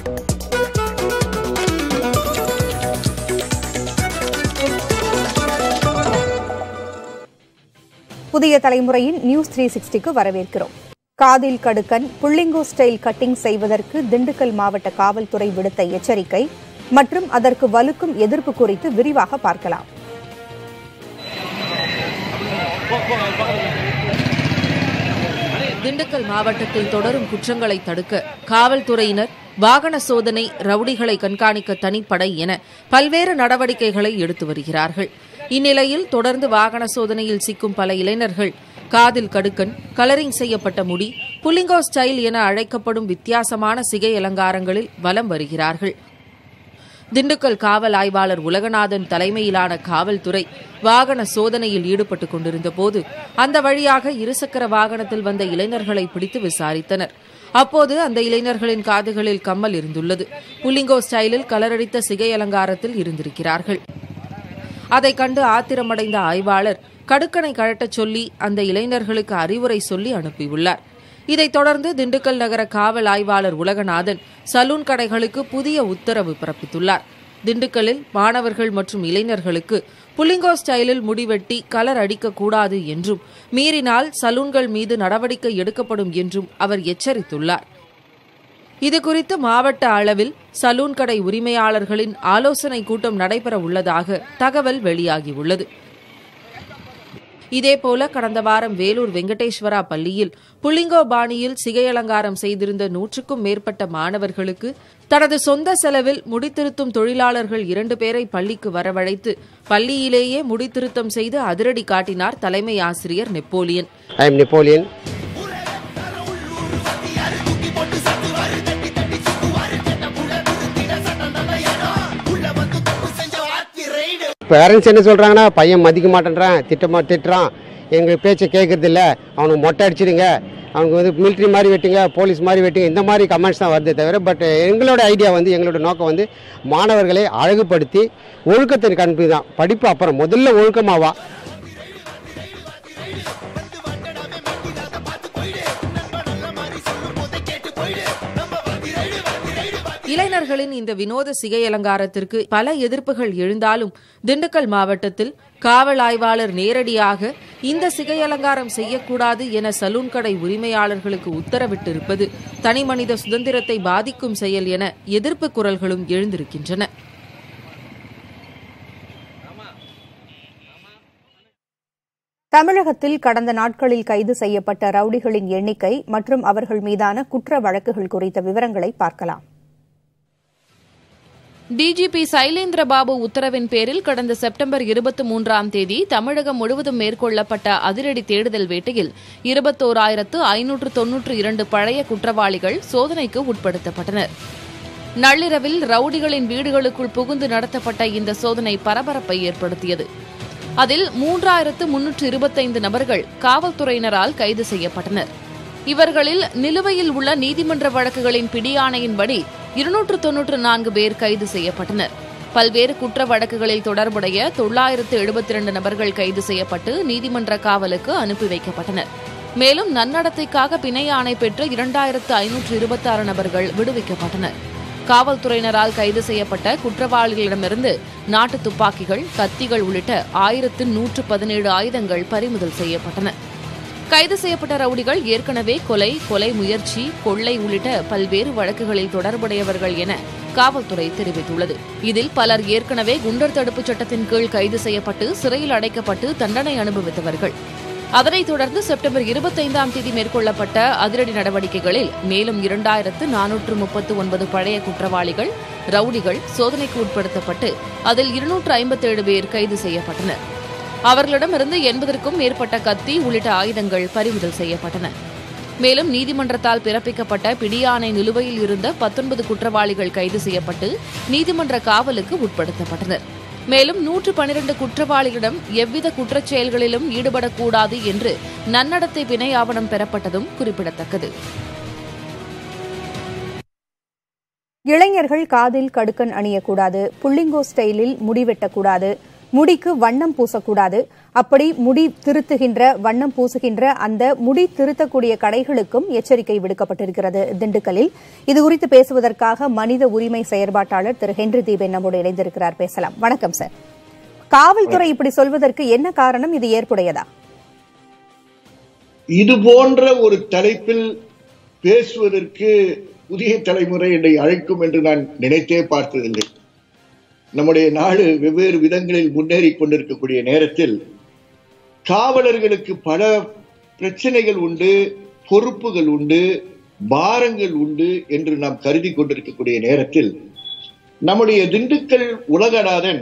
புதிய தலைமுறையின் news three சிக்ஸ்டிக்கு வரவேற்கிறோம் காதில் கடுக்கன் புள்ளிங்கோ ஸ்டைல் கட்டிங் செய்வதற்கு திண்டுக்கல் மாவட்ட காவல்துறை விடுத்த எச்சரிக்கை மற்றும் அதற்கு வலுக்கும் எதிர்ப்பு குறித்து விரிவாக பார்க்கலாம் திண்டுக்கல் மாவட்டத்தில் தொடரும் குற்றங்களை தடுக்க காவல்துறையினர் வாகன சோதனை ரவுடிகளை கண்காணிக்க தனிப்படை என பல்வேறு நடவடிக்கைகளை எடுத்து வருகிறார்கள் இந்நிலையில் தொடர்ந்து வாகன சோதனையில் சிக்கும் பல இளைஞர்கள் காதில் கடுக்கன் கலரிங் செய்யப்பட்ட முடி புலிங்கோ ஸ்டைல் என அழைக்கப்படும் வித்தியாசமான சிகை அலங்காரங்களில் வலம் வருகிறார்கள் திண்டுக்கல் காவல் ஆய்வாளர் உலகநாதன் தலைமையிலான காவல்துறை வாகன சோதனையில் ஈடுபட்டுக் கொண்டிருந்த போது அந்த வழியாக இருசக்கர வாகனத்தில் வந்த இளைஞர்களை பிடித்து விசாரித்தனர் அப்போது அந்த இளைஞர்களின் காதுகளில் கம்மல் இருந்துள்ளது புலிங்கோ ஸ்டைலில் கலரடித்த சிகை அலங்காரத்தில் இருந்திருக்கிறார்கள் அதைக் கண்டு ஆத்திரமடைந்த ஆய்வாளர் கடுக்கனை கழட்டச் சொல்லி அந்த இளைஞர்களுக்கு அறிவுரை சொல்லி அனுப்பியுள்ளார் இதைத் தொடர்ந்து திண்டுக்கல் நகர காவல் ஆய்வாளர் உலகநாதன் சலூன் கடைகளுக்கு புதிய உத்தரவு பிறப்பித்துள்ளார் திண்டுக்கல்லில் மாணவர்கள் மற்றும் இளைஞர்களுக்கு புலிங்கோ ஸ்டைலில் முடிவெட்டி கலர் அடிக்கக்கூடாது என்றும் மீறினால் சலூன்கள் மீது நடவடிக்கை எடுக்கப்படும் என்றும் அவர் எச்சரித்துள்ளார் இதுகுறித்து மாவட்ட அளவில் சலூன் கடை உரிமையாளர்களின் ஆலோசனை கூட்டம் நடைபெற உள்ளதாக தகவல் வெளியாகியுள்ளது இதேபோல கடந்த வாரம் வேலூர் வெங்கடேஸ்வரா பள்ளியில் புள்ளிங்கோ பாணியில் சிகை அலங்காரம் செய்திருந்த நூற்றுக்கும் மேற்பட்ட மாணவர்களுக்கு தனது சொந்த செலவில் முடித்திருத்தும் தொழிலாளர்கள் இரண்டு பேரை பள்ளிக்கு வரவழைத்து பள்ளியிலேயே முடித்திருத்தம் செய்து அதிரடி காட்டினார் தலைமை ஆசிரியர் Napoleon I am Napoleon parents என்ன சொல்கிறாங்கன்னா பையன் மதிக்க மாட்டேன்றான் திட்டமா திட்டுறான் எங்கள் பேச்சை கேட்கறது இல்ல அவனுக்கு மொட்டை அடிச்சிடுங்க அவனுக்கு வந்து மிலிட்ரி மாதிரி வெட்டுங்க போலீஸ் மாதிரி வெட்டுங்க இந்த மாதிரி கமெண்ட்ஸ் தான் வருதே தவிர பட் எங்களோட ஐடியா வந்து எங்களோட நோக்கம் வந்து மாணவர்களை அழகுபடுத்தி ஒழுக்கத்தின் கண்பு தான் படிப்பு அப்புறம் முதல்ல ஒழுக்கமாவா இளைஞர்களின் இந்த வினோத சிகை அலங்காரத்திற்கு பல எதிர்ப்புகள் எழுந்தாலும் திண்டுக்கல் மாவட்டத்தில் காவல் ஆய்வாளர் நேரடியாக இந்த சிகை அலங்காரம் செய்யக்கூடாது என சலூன் கடை உரிமையாளர்களுக்கு உத்தரவிட்டிருப்பது தனிமனித சுதந்திரத்தை பாதிக்கும் செயல் என எதிர்ப்பு குரல்களும் எழுந்திருக்கின்றன தமிழகத்தில் கடந்த நாட்களில் கைது செய்யப்பட்ட ரவுடிகளின் எண்ணிக்கை மற்றும் அவர்கள் மீதான குற்ற வழக்குகள் குறித்த விவரங்களை பார்க்கலாம் டிஜிபி சைலேந்திர பாபு உத்தரவின் பேரில் கடந்த செப்டம்பர் இருபத்தி மூன்றாம் தேதி தமிழகம் முழுவதும் மேற்கொள்ளப்பட்ட அதிரடி தேடுதல் வேட்டையில் இருபத்தோராயிரத்து ஐநூற்று தொன்னூற்று இரண்டு பழைய குற்றவாளிகள் சோதனைக்கு உட்படுத்தப்பட்டனர் நள்ளிரவில் ரவுடிகளின் வீடுகளுக்குள் புகுந்து நடத்தப்பட்ட இந்த சோதனை பரபரப்பை ஏற்படுத்தியது அதில் மூன்றாயிரத்து முன்னூற்று இருபத்தைந்து நபர்கள் காவல்துறையினரால் கைது செய்யப்பட்டனர் இவர்களில் நிலுவையில் உள்ள நீதிமன்ற வழக்குகளின் பிடியாணையின்படி இருநூற்று தொன்னூற்று நான்கு பேர் கைது செய்யப்பட்டனர் பல்வேறு குற்ற வழக்குகளில் தொடர்புடைய தொள்ளாயிரத்து எழுபத்தி இரண்டு நபர்கள் கைது செய்யப்பட்டு நீதிமன்ற காவலுக்கு அனுப்பி வைக்கப்பட்டனர் மேலும் நன்னடத்தைக்காக பிணை ஆணை பெற்று இரண்டாயிரத்து ஐநூற்று இருபத்தாறு நபர்கள் விடுவிக்கப்பட்டனர் காவல்துறையினரால் கைது செய்யப்பட்ட குற்றவாளிகளிடமிருந்து நாட்டு துப்பாக்கிகள் கத்திகள் உள்ளிட்ட ஆயிரத்து நூற்று பதினேழு ஆயுதங்கள் பறிமுதல் செய்யப்பட்டன கைது செய்யப்பட்ட ரவுடிகள் ஏற்கனவே கொலை கொலை முயற்சி கொள்ளை உள்ளிட்ட பல்வேறு வழக்குகளில் தொடர்புடையவர்கள் என காவல்துறை தெரிவித்துள்ளது இதில் பலர் ஏற்கனவே குண்டர் தடுப்புச் சட்டத்தின் கீழ் கைது செய்யப்பட்டு சிறையில் அடைக்கப்பட்டு தண்டனை அனுபவித்தவர்கள் அதனைத் தொடர்ந்து செப்டம்பர் இருபத்தைந்தாம் தேதி மேற்கொள்ளப்பட்ட அதிரடி நடவடிக்கைகளில் மேலும் இரண்டாயிரத்து நானூற்று முப்பத்து ஒன்பது பழைய குற்றவாளிகள் ரவுடிகள் சோதனைக்கு உட்படுத்தப்பட்டு அதில் இருநூற்று ஐம்பத்தேழு பேர் கைது செய்யப்பட்டனர் அவர்களிடமிருந்து எண்பதற்கும் மேற்பட்ட கத்தி உள்ளிட்ட ஆயுதங்கள் பறிமுதல் செய்யப்பட்டன மேலும் நீதிமன்றத்தால் பிறப்பிக்கப்பட்ட பிடியாணை நிலுவையில் இருந்த பத்தொன்பது குற்றவாளிகள் கைது செய்யப்பட்டு நீதிமன்ற காவலுக்கு உட்படுத்தப்பட்டனர் மேலும் நூற்று பனிரண்டு குற்றவாளிகளிடம் எவ்வித குற்றச் செயல்களிலும் ஈடுபடக்கூடாது என்று நன்னடத்தை பிணை ஆவணம் பெறப்பட்டதும் குறிப்பிடத்தக்கது இளைஞர்கள் காதில் கடுக்கன் அணியக்கூடாது புள்ளிங்கோ ஸ்டைலில் முடிவெட்டக்கூடாது முடிக்கு வண்ணம் பூசக்கூடாது அப்படி முடி திருத்துகின்ற வண்ணம் பூசுகின்ற அந்த முடி திருத்தக்கூடிய கடைகளுக்கும் எச்சரிக்கை விடுக்கப்பட்டிருக்கிறது திண்டுக்கல்லில் இதுகுறித்து பேசுவதற்காக மனித உரிமை செயற்பாட்டாளர் திரு ஹென்றி தீபன் நம்மோடு இணைந்திருக்கிறார் பேசலாம் வணக்கம் சார் காவல்துறை இப்படி சொல்வதற்கு என்ன காரணம் இது ஏற்புடையதா இது போன்ற ஒரு தலைப்பில் பேசுவதற்கு புதிய தலைமுறை என்னை அழைக்கும் என்று நான் நினைத்தே பார்த்ததில்லை நம்முடைய நாடு வெவ்வேறு விதங்களில் முன்னேறி கொண்டிருக்கக்கூடிய நேரத்தில் காவலர்களுக்கு பல பிரச்சனைகள் உண்டு பொறுப்புகள் உண்டு பாரங்கள் உண்டு என்று நாம் கருதி கொண்டிருக்கக்கூடிய நேரத்தில் நம்முடைய திண்டுக்கல் உலகநாதன்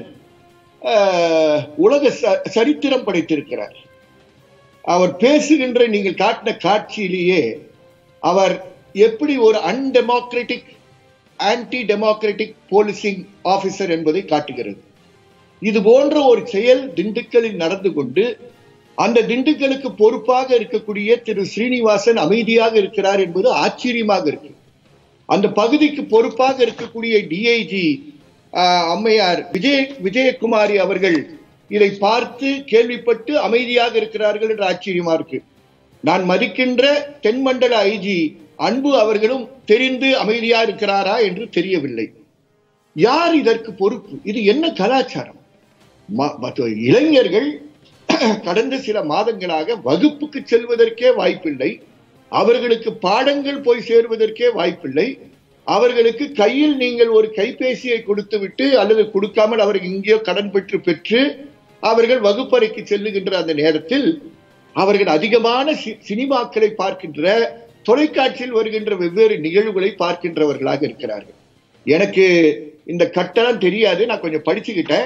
ஆஹ், உலக ச- சரித்திரம் படைத்திருக்கிறார் அவர் பேசுகின்ற நீங்கள் காட்டின காட்சியிலேயே அவர் எப்படி ஒரு undemocratic anti democratic policing officer என்பதை காட்டுகிறது இது போன்ற ஒரு செயல் திண்டுக்கல்லில் நடந்து கொண்டு அந்த திண்டுக்கலுக்கு பொறுப்பாக இருக்கக்கூடிய திரு ஸ்ரீனிவாசன் அமைதியாக இருக்கிறார் என்பது ஆச்சரியமாக இருக்கு அந்த பகுதிக்கு பொறுப்பாக இருக்கக்கூடிய டிஐஜி அம்மையார் விஜய விஜயகுமாரி அவர்கள் இதை பார்த்து கேள்விப்பட்டு அமைதியாக இருக்கிறார்கள் என்ற ஆச்சரியமா இருக்கு நான் மதிக்கின்ற தென்மண்டல ஐஜி அன்பு அவர்களும் தெரிந்து அமைதியா இருக்கிறாரா என்று தெரியவில்லை யார் இதற்கு பொறுப்பு இது என்ன கலாச்சாரம் ம- மற்ற இளைஞர்கள் கடந்த சில மாதங்களாக வகுப்புக்கு செல்வதற்கே வாய்ப்பில்லை அவர்களுக்கு பாடங்கள் போய் சேருவதற்கே வாய்ப்பில்லை அவர்களுக்கு கையில் நீங்கள் ஒரு கைபேசியை கொடுத்து விட்டு அல்லது கொடுக்காமல் அவர்கள் எங்கேயோ கடன் பெற்று பெற்று அவர்கள் வகுப்பறைக்கு செல்லுகின்ற அந்த நேரத்தில் அவர்கள் அதிகமான சி- சினிமாக்களை பார்க்கின்ற தொலைக்காட்சியில் வருகின்ற வெவ்வேறு நிகழ்வுகளை பார்க்கின்றவர்களாக இருக்கிறார்கள் எனக்கு இந்த கட்டெல்லாம் தெரியாது நான் கொஞ்சம் படிச்சுக்கிட்டேன்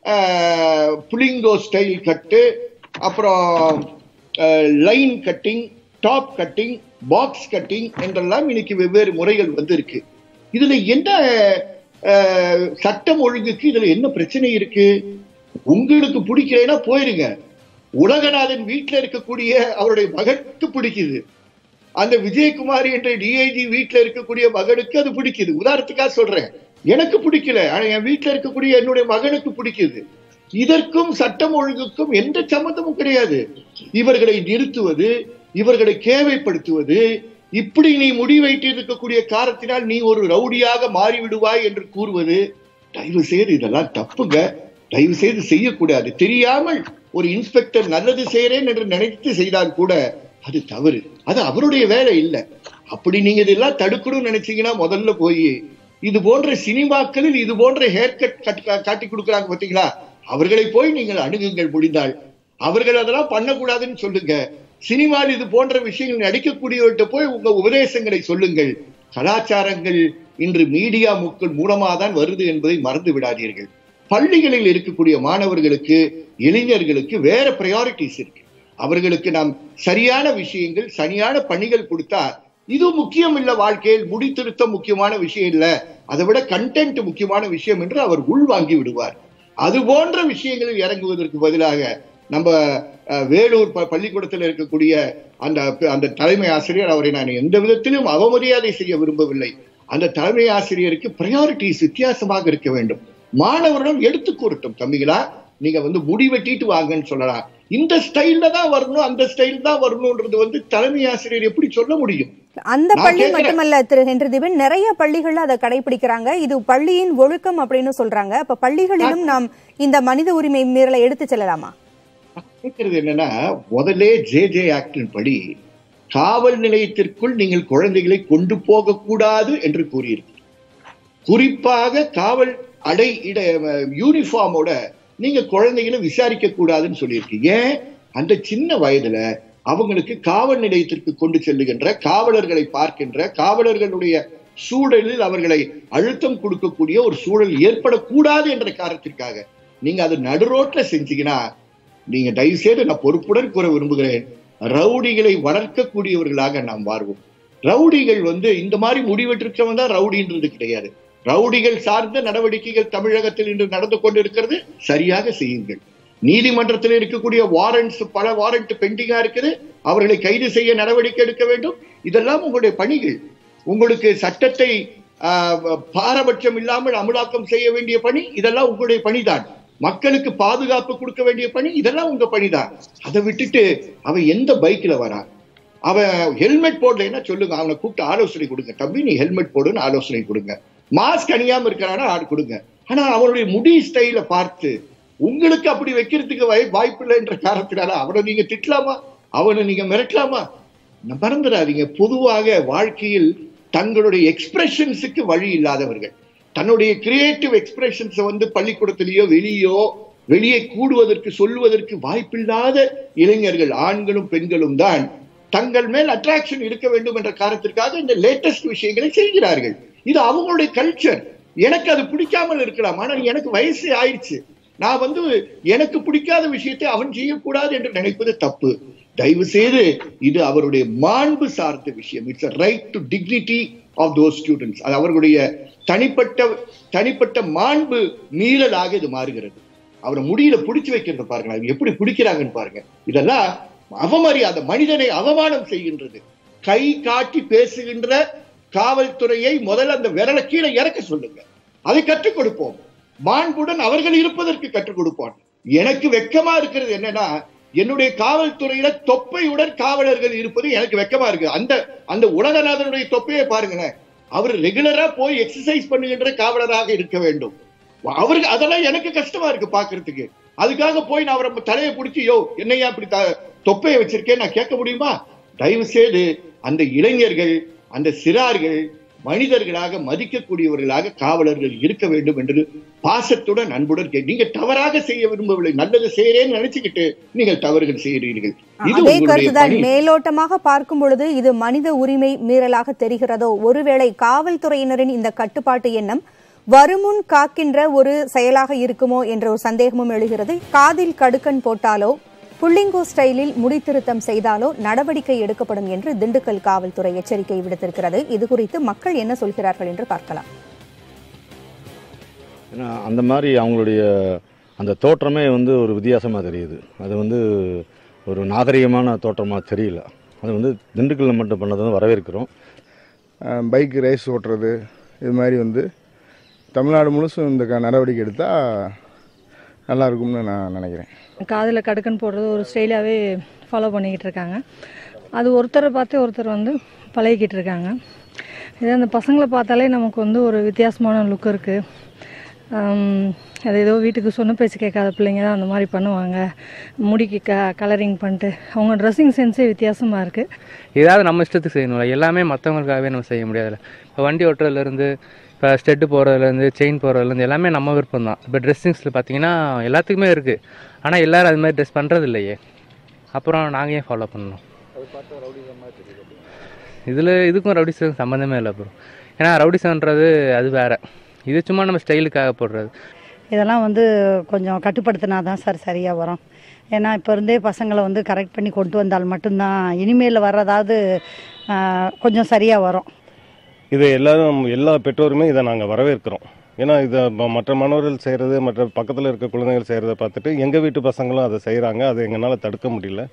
ஆஹ், புளிங்கோ ஸ்டைல் கட்டு அப்புறம் line cutting top cutting box cutting என்றெல்லாம் இன்னைக்கு வெவ்வேறு முறைகள் வந்திருக்கு இதுல என்ன ஆஹ், சட்டம் ஒழுங்குக்கு இதுல என்ன பிரச்சனை இருக்கு உங்களுக்கு பிடிக்கலைன்னா போயிருங்க உலகநாதன் வீட்டுல இருக்கக்கூடிய அவருடைய மகனுக்கு பிடிக்குது அந்த விஜயகுமாரி என்ற டிஐஜி வீட்டுல இருக்கக்கூடிய மகனுக்கு அது பிடிக்குது உதாரணத்துக்காக சொல்றேன் எனக்கு பிடிக்கல ஆனா என் வீட்டுல இருக்கக்கூடிய என்னுடைய மகனுக்கு பிடிக்குது இதற்கும் சட்டம் ஒழுங்குக்கும் எந்த சம்மந்தமும் கிடையாது இவர்களை நிறுத்துவது இவர்களை கேவைப்படுத்துவது இப்படி நீ முடி வைத்திருக்கக்கூடிய காரணத்தினால் நீ ஒரு ரவுடியாக மாறிவிடுவாய் என்று கூறுவது தயவு செய்து இதெல்லாம் தப்புங்க தயவு செய்து செய்யக்கூடாது தெரியாமல் ஒரு இன்ஸ்பெக்டர் நல்லது செய்யறேன் என்று நினைத்து செய்தால் கூட அது தவறு அது அவருடைய வேலை இல்லை அப்படி நீங்க இதெல்லாம் தடுக்கணும்னு நினைச்சீங்கன்னா முதல்ல போய் இது போன்ற சினிமாக்களில் இது போன்ற ஹேர் கட் காட்டி கொடுக்குறாங்க பாத்தீங்களா அவர்களை போய் நீங்கள் அணுகுங்கள் முடிந்தால் அவர்கள் அதெல்லாம் பண்ணக்கூடாதுன்னு சொல்லுங்க சினிமாவில் இது போன்ற விஷயங்கள் நடிக்கக்கூடியவர்கிட்ட போய் உங்க உபதேசங்களை சொல்லுங்கள் கலாச்சாரங்கள் இன்று மீடியா முக்கள் மூலமாக தான் வருது என்பதை மறந்து விடாதீர்கள் பள்ளிகளில் இருக்கக்கூடிய மாணவர்களுக்கு இளைஞர்களுக்கு வேற ப்ரையாரிட்டிஸ் இருக்கு அவர்களுக்கு நாம் சரியான விஷயங்கள் சரியான பணிகள் கொடுத்தா இது முக்கியம் இல்ல வாழ்க்கையில் முடி திருத்தம் முக்கியமான விஷயம் இல்ல அதை விட கண்டென்ட் முக்கியமான விஷயம் என்று அவர் உள்வாங்கி விடுவார் அது போன்ற விஷயங்களில் இறங்குவதற்கு பதிலாக நம்ம அஹ், வேலூர் ப- பள்ளிக்கூடத்தில் இருக்கக்கூடிய அந்த அந்த தலைமை ஆசிரியர் அவரை நான் எந்த விதத்திலும் அவமரியாதை செய்ய விரும்பவில்லை அந்த தலைமை ஆசிரியருக்கு ப்ரையாரிட்டிஸ் வித்தியாசமாக இருக்க வேண்டும் மாணவர்களும் எடுத்து கூறட்டும் தம்பிகளா நீங்க வந்து முடி வெட்டிட்டு வாங்கன்னு சொல்லலாம் இந்த ஸ்டைல்ல தான் வரணும் அந்த ஸ்டைல் தான் வரணும்ன்றது வந்து தலைமை ஆசிரியர் எப்படி சொல்ல முடியும் அந்த நான் பள்ளி கேக்குறேன். மட்டுமல்ல திரு ஹென்றி தீபன் நிறைய பள்ளிகள்ல அதை கடைபிடிக்கிறாங்க இது பள்ளியின் ஒழுக்கம் அப்படின்னு சொல்றாங்க அப்ப பள்ளிகளிலும் நாம் இந்த மனித உரிமை மீறலை எடுத்து செல்லலாமா கேட்கிறது என்னன்னா முதல்ல ஜே ஜே ஆக்டின் படி காவல் நிலையத்திற்குள் நீங்கள் குழந்தைகளை கொண்டு போக கூடாது என்று கூறியிருக்கு குறிப்பாக காவல் அடை இட யூனிஃபார்மோட நீங்க குழந்தைகளை விசாரிக்க கூடாதுன்னு சொல்லியிருக்கு ஏன் அந்த சின்ன வயதுல அவங்களுக்கு காவல் நிலையத்திற்கு கொண்டு செல்லுகின்ற காவலர்களை பார்க்கின்ற காவலர்களுடைய சூழலில் அவர்களை அழுத்தம் கொடுக்கக்கூடிய ஒரு சூழல் ஏற்படக்கூடாது என்ற காரணத்திற்காக நீங்க அது நடுரோட்ல செஞ்சீங்கன்னா நீங்க தயவு செய்து நான் பொறுப்புடன் கூற விரும்புகிறேன் ரவுடிகளை வளர்க்கக்கூடியவர்களாக நாம் வாழ்வோம் ரவுடிகள் வந்து இந்த மாதிரி முடிவெற்றிருக்கவன் தான் ரவுடின்றது கிடையாது ரவுடிகள் சார்ந்த நடவடிக்கைகள் தமிழகத்தில் இன்று நடந்து கொண்டிருக்கிறது சரியாக செய்யுங்கள் நீதிமன்றத்தில் இருக்கக்கூடிய வாரண்ட்ஸ் பல வாரண்ட் பெண்டிங்கா இருக்குது அவர்களை கைது செய்ய நடவடிக்கை எடுக்க வேண்டும் இதெல்லாம் உங்களுடைய பணிகள் உங்களுக்கு சட்டத்தை ஆஹ், பாரபட்சம் இல்லாமல் அமலாக்கம் செய்ய வேண்டிய பணி இதெல்லாம் உங்களுடைய பணிதான் மக்களுக்கு பாதுகாப்பு கொடுக்க வேண்டிய பணி இதெல்லாம் உங்க பணிதான் அதை விட்டுட்டு அவன் எந்த பைக்ல வரான் அவன் ஹெல்மெட் போடலைன்னா சொல்லுங்க அவனை கூப்பிட்டு ஆலோசனை கொடுங்க தம்பி நீ ஹெல்மெட் போடுன்னு ஆலோசனை கொடுங்க மாஸ்க் அணியாம இருக்கிறானா ஆடு கொடுங்க ஆனா அவனுடைய முடி ஸ்டைல பார்த்து உங்களுக்கு அப்படி வைக்கிறதுக்கு வாய்- வாய்ப்பு இல்லைன்ற காரணத்தினால அவனை நீங்க திட்டலாமா அவனை நீங்க மிரட்டலாமா ந- மறந்துடாதீங்க பொதுவாக வாழ்க்கையில் தங்களுடைய எக்ஸ்பிரஷன்ஸுக்கு வழி இல்லாதவர்கள் தன்னுடைய கிரியேட்டிவ் எக்ஸ்பிரஷன்ஸ் வந்து பள்ளிக்கூடத்திலேயோ வெளியோ வெளியே கூடுவதற்கு சொல்வதற்கு வாய்ப்பில்லாத இளைஞர்கள் ஆண்களும் பெண்களும் தான் தங்கள் மேல் அட்ராக்ஷன் இருக்க வேண்டும் என்ற காரணத்திற்காக இந்த லேட்டஸ்ட் விஷயங்களை செய்கிறார்கள் இது அவங்களுடைய கல்ச்சர் எனக்கு அது பிடிக்காமல் இருக்கலாம் ஆனால் எனக்கு வயசு ஆயிடுச்சு நான் வந்து எனக்கு பிடிக்காத விஷயத்தை அவன் செய்யக்கூடாது என்று நினைப்பது தப்பு தயவு செய்து இது அவருடைய மாண்பு சார்ந்த விஷயம் it's right to dignity of those students அது அவர்களுடைய தனிப்பட்ட தனிப்பட்ட மாண்பு மீறலாக இது மாறுகிறது அவரை முடியல பிடிச்சு வைக்கிறது பாருங்க அது எப்படி பிடிக்கிறாங்கன்னு பாருங்க இதெல்லாம் அவமரியாதை மனிதனை அவமானம் செய்கின்றது கை காட்டி பேசுகின்ற காவல்துறையை முதல்ல அந்த விரலை கீழே இறக்க சொல்லுங்க அதை கற்றுக் கொடுப்போம் மாண்புடன் அவர்கள் இருப்பதற்கு கற்றுக் கொடுப்போம் எனக்கு வெக்கமா இருக்கிறது என்னன்னா என்னுடைய காவல்துறையில தொப்பையுடன் காவலர்கள் இருப்பது எனக்கு வெக்கமா இருக்கு அந்த அந்த உலகநாதனுடைய தொப்பையை பாருங்களேன் அவர் ரெகுலரா போய் எக்ஸசைஸ் பண்ணுகின்ற காவலராக இருக்க வேண்டும் அவருக்கு அதெல்லாம் எனக்கு கஷ்டமா இருக்கு பாக்குறதுக்கு அதுக்காக போய் நான் அவரை தலையை பிடிச்சி யோ என்னையா இப்படி த- தொப்பையை வச்சிருக்கேன் நான் கேட்க முடியுமா தயவு செய்து அந்த இளைஞர்கள் அந்த சிறார்கள் மனிதர்களாக மதிக்கக்கூடியவர்களாக காவலர்கள் இருக்க வேண்டும் என்று பாசத்துடன் அன்புடன் கே- நீங்க தவறாக செய்ய விரும்பவில்லை நல்லது செய்யறேன்னு நினைச்சுக்கிட்டு நீங்கள் தவறுகள் செய்கிறீர்கள் இது அதே உங்களுடைய கருத்துதான் பணி மேலோட்டமாக பார்க்கும் பொழுது இது மனித உரிமை மீறலாக தெரிகிறதோ ஒருவேளை காவல்துறையினரின் இந்த கட்டுப்பாட்டு எண்ணம் வருமுன் காக்கின்ற ஒரு செயலாக இருக்குமோ என்ற ஒரு சந்தேகமும் எழுகிறது காதில் கடுக்கன் போட்டாலோ புள்ளிங்கோ ஸ்டைலில் முடித்திருத்தம் செய்தாலோ நடவடிக்கை எடுக்கப்படும் என்று திண்டுக்கல் காவல்துறை எச்சரிக்கை விடுத்திருக்கிறது இதுகுறித்து மக்கள் என்ன சொல்கிறார்கள் என்று பார்க்கலாம் ஏன்னா அந்த மாதிரி அவங்களுடைய அந்த தோற்றமே வந்து ஒரு வித்தியாசமாக தெரியுது அது வந்து ஒரு நாகரிகமான தோற்றமாக தெரியல அது வந்து திண்டுக்கல்ல மட்டும் பண்ணதை வந்து வரவேற்கிறோம் பைக் ரேஸ் ஓட்டுறது இது மாதிரி வந்து தமிழ்நாடு முழுசும் இந்த க- நடவடிக்கை எடுத்தால் நல்லா இருக்கும்னு நான் நினைக்கிறேன் காதில் கடுக்கன் போடுறது ஒரு ஸ்டைலாகவே ஃபாலோ பண்ணிக்கிட்டு இருக்காங்க அது ஒருத்தரை பார்த்து ஒருத்தர் வந்து பழகிக்கிட்டு இருக்காங்க இதே அந்த பசங்களை பார்த்தாலே நமக்கு வந்து ஒரு வித்தியாசமான லுக் இருக்குது அது ஏதோ வீட்டுக்கு சொன்ன பேச்சு கேட்காத பிள்ளைங்க தான் அந்த மாதிரி பண்ணுவாங்க முடிக்கு க கலரிங் பண்ணிட்டு அவங்க ட்ரெஸ்ஸிங் சென்ஸே வித்தியாசமாக இருக்குது ஏதாவது நம்ம இஷ்டத்துக்கு செய்யணும்ல எல்லாமே மற்றவங்களுக்காகவே நம்ம செய்ய முடியாதுல்ல இப்போ வண்டி ஓட்டுறதுலேருந்து இப்போ ஸ்டெட்டு போகிறதுலேருந்து செயின் போகிறதுலேருந்து எல்லாமே நம்ம விருப்பம் தான் இப்போ ட்ரெஸ்ஸிங்ஸில் பார்த்தீங்கன்னா எல்லாத்துக்குமே இருக்குது ஆனால் எல்லோரும் அது மாதிரி ட்ரெஸ் பண்ணுறது இல்லையே அப்புறம் நாங்கள் ஏன் ஃபாலோ பண்ணணும் இதில் இதுக்கும் ரவுடிசம் சம்மந்தமே இல்லை அப்புறம் ஏன்னா ரவுடிசம்ன்றது அது வேறு இது சும்மா நம்ம ஸ்டைலுக்காக போடுறது இதெல்லாம் வந்து கொஞ்சம் கட்டுப்படுத்தினா தான் சார் சரியாக வரும் ஏன்னா இப்போ இருந்தே பசங்களை வந்து கரெக்ட் பண்ணி கொண்டு வந்தால் மட்டும்தான் இனிமேல் வர்றதாவது ஆஹ், கொஞ்சம் சரியாக வரும் இது எல்லாரும் எல்லா பெற்றோருமே இதை நாங்கள் வரவேற்கிறோம் ஏன்னா இதை ம- மற்ற மாணவர்கள் செய்கிறது மற்ற பக்கத்தில் இருக்க குழந்தைகள் செய்கிறத பார்த்துட்டு எங்கள் வீட்டு பசங்களும் அதை செய்கிறாங்க அதை எங்களால் தடுக்க முடியல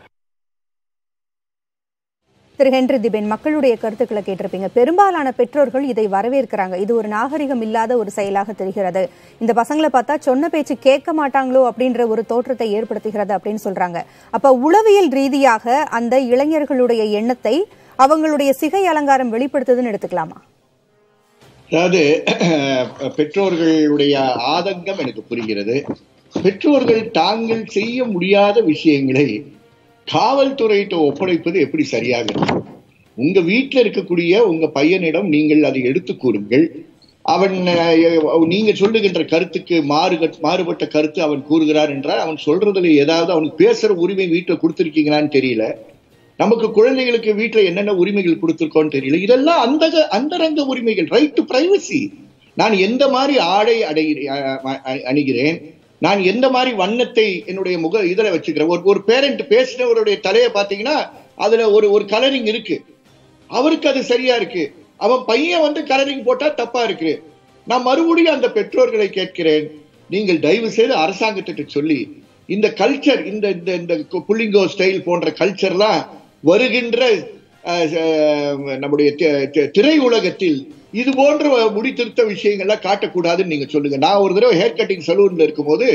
திரு ஹென்றி திபேன் மக்களுடைய கருத்துக்களை கேட்டிருப்பீங்க பெரும்பாலான பெற்றோர்கள் இதை வரவேற்கிறாங்க இது ஒரு நாகரிகம் இல்லாத ஒரு செயலாக தெரிகிறது இந்த பசங்களை பார்த்தா சொன்ன பேச்சு கேட்க மாட்டாங்களோ அப்படின்ற ஒரு தோற்றத்தை ஏற்படுத்துகிறது அப்படின்னு சொல்றாங்க அப்ப உளவியல் ரீதியாக அந்த இளைஞர்களுடைய எண்ணத்தை அவங்களுடைய சிகை அலங்காரம் வெளிப்படுத்துதுன்னு எடுத்துக்கலாமா அதாவது பெற்றோர்களுடைய ஆதங்கம் எனக்கு புரிகிறது பெற்றோர்கள் தாங்கள் செய்ய முடியாத விஷயங்களை காவல்துறையிட்ட ஒப்படைப்பது எப்படி சரியாக இருக்கும் உங்க வீட்டில் இருக்கக்கூடிய உங்க பையனிடம் நீங்கள் அதை எடுத்து கூறுங்கள் அவன் அஹ், நீங்க சொல்லுகின்ற கருத்துக்கு மாறு மாறுபட்ட கருத்து அவன் கூறுகிறார் என்றால் அவன் சொல்றதுல ஏதாவது அவனுக்கு பேசுற உரிமை வீட்டில் கொடுத்துருக்கீங்களான்னு தெரியல நமக்கு குழந்தைகளுக்கு வீட்டில் என்னென்ன உரிமைகள் கொடுத்துருக்கோன்னு தெரியல இதெல்லாம் அந்த அந்தரங்க உரிமைகள் ரைட் டு பிரைவசி நான் எந்த மாதிரி ஆடை அடைகிறேன் அ- அ- அணிகிறேன் நான் எந்த மாதிரி வண்ணத்தை என்னுடைய முக இதில் வச்சுக்கிறேன் ஒரு ஒரு பேரண்ட் பேசினவருடைய தலையை பார்த்தீங்கன்னா அதுல ஒரு ஒரு கலரிங் இருக்கு அவருக்கு அது சரியா இருக்கு அவன் பையன் வந்து கலரிங் போட்டா தப்பா இருக்கு நான் மறுபடியும் அந்த பெற்றோர்களை கேட்கிறேன் நீங்கள் தயவு செய்து அரசாங்கத்திட்ட சொல்லி இந்த கல்ச்சர் இந்த இந்த இந்த புள்ளிங்கோ ஸ்டைல் போன்ற கல்ச்சர்லாம் வருகின்ற அஹ், அஹ், நம்முடைய தி- தி- திரையுலகத்தில் இது போன்ற முடித்திருத்த விஷயங்கள்லாம் காட்டக்கூடாதுன்னு நீங்க சொல்லுங்க நான் ஒரு தடவை ஹேர் கட்டிங் சலூன்ல இருக்கும்போது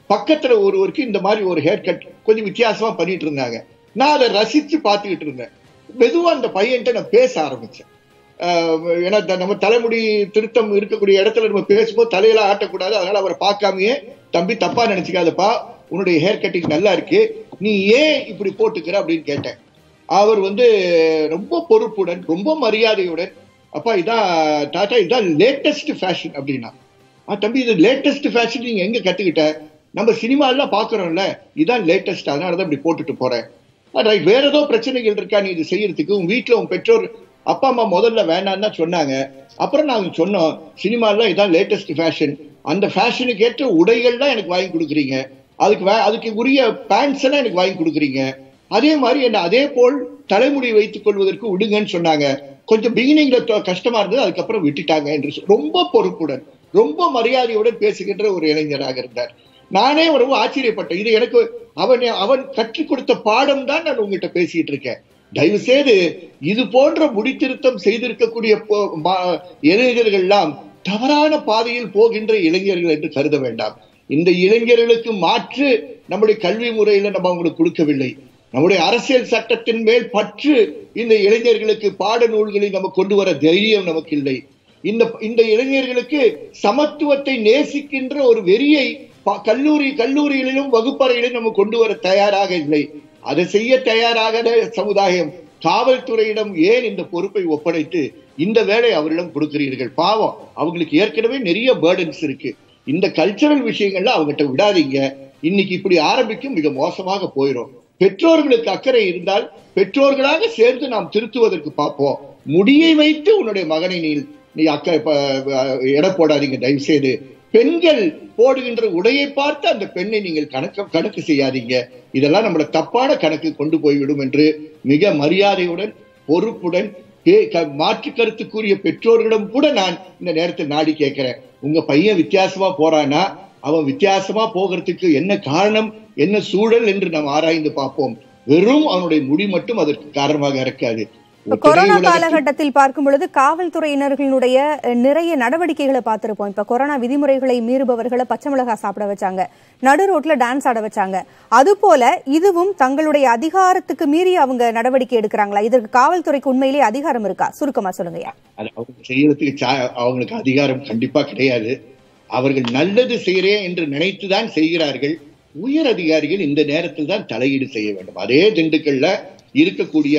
பக்கத்துல ஒருவருக்கு இந்த மாதிரி ஒரு ஹேர் கட் கொஞ்சம் வித்தியாசமா பண்ணிட்டு இருந்தாங்க நான் அதை ரசிச்சு பார்த்துக்கிட்டு இருந்தேன் மெதுவா அந்த பையன்கிட்ட நான் பேச ஆரம்பிச்சேன் ஆஹ் ஏன்னா த- நம்ம தலைமுடி திருத்தம் இருக்கக்கூடிய இடத்துல நம்ம பேசும்போது தலையெல்லாம் ஆட்டக்கூடாது அதனால அவரை பார்க்காமயே தம்பி தப்பா நினைச்சுக்காதப்பா உன்னுடைய ஹேர் கட்டிங் நல்லா இருக்கு நீ ஏன் இப்படி போட்டுக்கிற அப்படின்னு கேட்டேன் அவர் வந்து ரொம்ப பொறுப்புடன் ரொம்ப மரியாதையுடன் அப்பா இதான் டாட்டா இதான் லேட்டஸ்ட் ஃபேஷன் அப்படின்னா ஆ தம்பி இது லேட்டஸ்ட் ஃபேஷன் நீங்க எங்க கத்துக்கிட்ட நம்ம சினிமாலாம் பாக்குறோம்ல இதான் லேட்டஸ்ட் அதனால தான் இப்படி போட்டுட்டு போறேன் ரைட் வேற ஏதோ பிரச்சனைகள் இருக்கா நீ இது செய்யறதுக்கு உன் வீட்டுல உன் பெற்றோர் அப்பா அம்மா முதல்ல வேணான்னு தான் சொன்னாங்க அப்புறம் நாங்க சொன்னோம் சினிமாலாம் இதான் லேட்டஸ்ட் ஃபேஷன் அந்த ஃபேஷனுக்கு ஏற்ற உடைகள்லாம் எனக்கு வாங்கி கொடுக்குறீங்க அதுக்கு வே- அதுக்கு உரிய பேண்ட்ஸ் எல்லாம் எனக்கு வாங்கி கொடுக்குறீங்க அதே மாதிரி என்ன அதே போல் தலைமுடி வைத்துக் கொள்வதற்கு விடுங்கன்னு சொன்னாங்க கொஞ்சம் பிகினிங்ல கஷ்டமா இருந்தது அதுக்கப்புறம் விட்டுட்டாங்க என்று சொ- ரொம்ப பொறுப்புடன் ரொம்ப மரியாதையுடன் பேசுகின்ற ஒரு இளைஞராக இருந்தார் நானே ரொம்ப ஆச்சரியப்பட்டேன் இது எனக்கு அவன் அவன் கற்றுக் கொடுத்த பாடம் தான் நான் உங்ககிட்ட பேசிட்டு இருக்கேன் தயவு செய்து இது போன்ற முடித்திருத்தம் செய்திருக்கக்கூடிய போ- மா- இளைஞர்கள்லாம் தவறான பாதையில் போகின்ற இளைஞர்கள் என்று கருத வேண்டாம் இந்த இளைஞர்களுக்கு மாற்று நம்முடைய கல்வி முறையில நம்ம அவங்களுக்கு கொடுக்கவில்லை நம்முடைய அரசியல் சட்டத்தின் மேல் பற்று இந்த இளைஞர்களுக்கு பாட நூல்களை நம்ம கொண்டு வர தைரியம் நமக்கு இல்லை இந்த இந்த இளைஞர்களுக்கு சமத்துவத்தை நேசிக்கின்ற ஒரு வெறியை ப- கல்லூரி கல்லூரிகளிலும் வகுப்பறையிலும் நம்ம கொண்டு வர தயாராக இல்லை அதை செய்ய தயாராக சமுதாயம் காவல்துறையிடம் ஏன் இந்த பொறுப்பை ஒப்படைத்து இந்த வேலை அவரிடம் கொடுக்கிறீர்கள் பாவம் அவங்களுக்கு ஏற்கனவே நிறைய பேர்டன்ஸ் இருக்கு இந்த கல்ச்சரல் விஷயங்கள்ல அவங்ககிட்ட விடாதீங்க இன்னைக்கு இப்படி ஆரம்பிக்கும் மிக மோசமாக போயிடும் பெற்றோர்களுக்கு அக்கறை இருந்தால் பெற்றோர்களாக சேர்ந்து நாம் திருத்துவதற்கு பார்ப்போம் முடியை வைத்து உன்னுடைய மகனை நீ நீ அக்கறை ப- எடை போடாதீங்க தயவு செய்து பெண்கள் போடுகின்ற உடையை பார்த்து அந்த பெண்ணை நீங்கள் கணக்கு கணக்கு செய்யாதீங்க இதெல்லாம் நம்மள தப்பான கணக்கு கொண்டு போய்விடும் என்று மிக மரியாதையுடன் பொறுப்புடன் பே- க- மாற்று கருத்து கூறிய பெற்றோர்களிடம் கூட நான் இந்த நேரத்தில் நாடி கேட்கிறேன் உங்க பையன் வித்தியாசமா போறானா அவன் வித்தியாசமா போகிறதுக்கு என்ன காரணம் என்ன சூழல் என்று நாம் ஆராய்ந்து பார்ப்போம் வெறும் அவனுடைய முடி மட்டும் அதற்கு காரணமாக இருக்காது இப்ப கொரோனா திரையுலகத்தில் காலகட்டத்தில் பார்க்கும் பொழுது காவல்துறையினர்களுடைய அஹ், நிறைய நடவடிக்கைகளை பார்த்திருப்போம் இப்ப கொரோனா விதிமுறைகளை மீறுபவர்களை பச்சை மிளகாய் சாப்பிட வச்சாங்க நடு ரோட்ல டான்ஸ் ஆட வச்சாங்க அது போல இதுவும் தங்களுடைய அதிகாரத்துக்கு மீறி அவங்க நடவடிக்கை எடுக்கிறாங்களா இதற்கு காவல்துறைக்கு உண்மையிலேயே அதிகாரம் இருக்கா சுருக்கமா சொல்லுங்கய்யா அது அவங்க செய்யறதுக்கு சா- அவங்களுக்கு அதிகாரம் கண்டிப்பா கிடையாது அவர்கள் நல்லது செய்கிறேன் என்று நினைத்துதான் செய்கிறார்கள் உயர் அதிகாரிகள் இந்த நேரத்தில் தான் தலையீடு செய்ய வேண்டும் அதே திண்டுக்கல்ல இருக்கக்கூடிய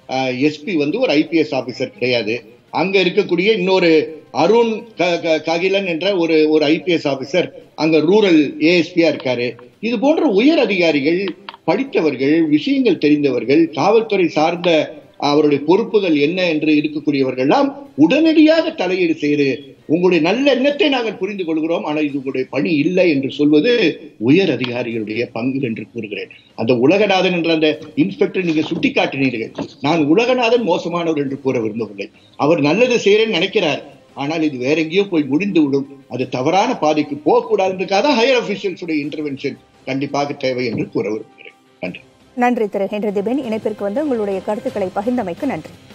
எஸ்பி வந்து ஒரு ஐபிஎஸ் ஆபீசர் கிடையாது அங்க இருக்கக்கூடிய இன்னொரு அருண் க- க- ககிலன் என்ற ஒரு ஒரு ஐபிஎஸ் ஆபீசர் அங்க ரூரல் ஏஎஸ்பியா இருக்காரு இது போன்ற உயர் அதிகாரிகள் படித்தவர்கள் விஷயங்கள் தெரிந்தவர்கள் காவல்துறை சார்ந்த அவருடைய பொறுப்புகள் என்ன என்று இருக்கக்கூடியவர்கள் எல்லாம் உடனடியாக தலையீடு செய்து உங்களுடைய நல்ல எண்ணத்தை நாங்கள் புரிந்து கொள்கிறோம் ஆனால் இது உங்களுடைய பணி இல்லை என்று சொல்வது உயர் அதிகாரிகளுடைய பங்கு என்று கூறுகிறேன் அந்த உலகநாதன் என்ற அந்த இன்ஸ்பெக்டர் நீங்க சுட்டிக்காட்டினீர்கள் நான் உலகநாதன் மோசமானவர் என்று கூற விரும்பவில்லை அவர் நல்லது செய்யறேன்னு நினைக்கிறார் ஆனால் இது வேற எங்கேயோ போய் முடிந்து விடும் அது தவறான பாதைக்கு போகக்கூடாதுன்றதுக்காக ஹையர் அபிஷியல்ஸுடைய இன்டர்வென்ஷன் கண்டிப்பாக தேவை என்று கூற விரும்புகிறேன் நன்றி நன்றி திரு ஹென்றி திபேன் இணைப்பிற்கு வந்து உங்களுடைய கருத்துக்களை பகிர்ந்தமைக்கு நன்றி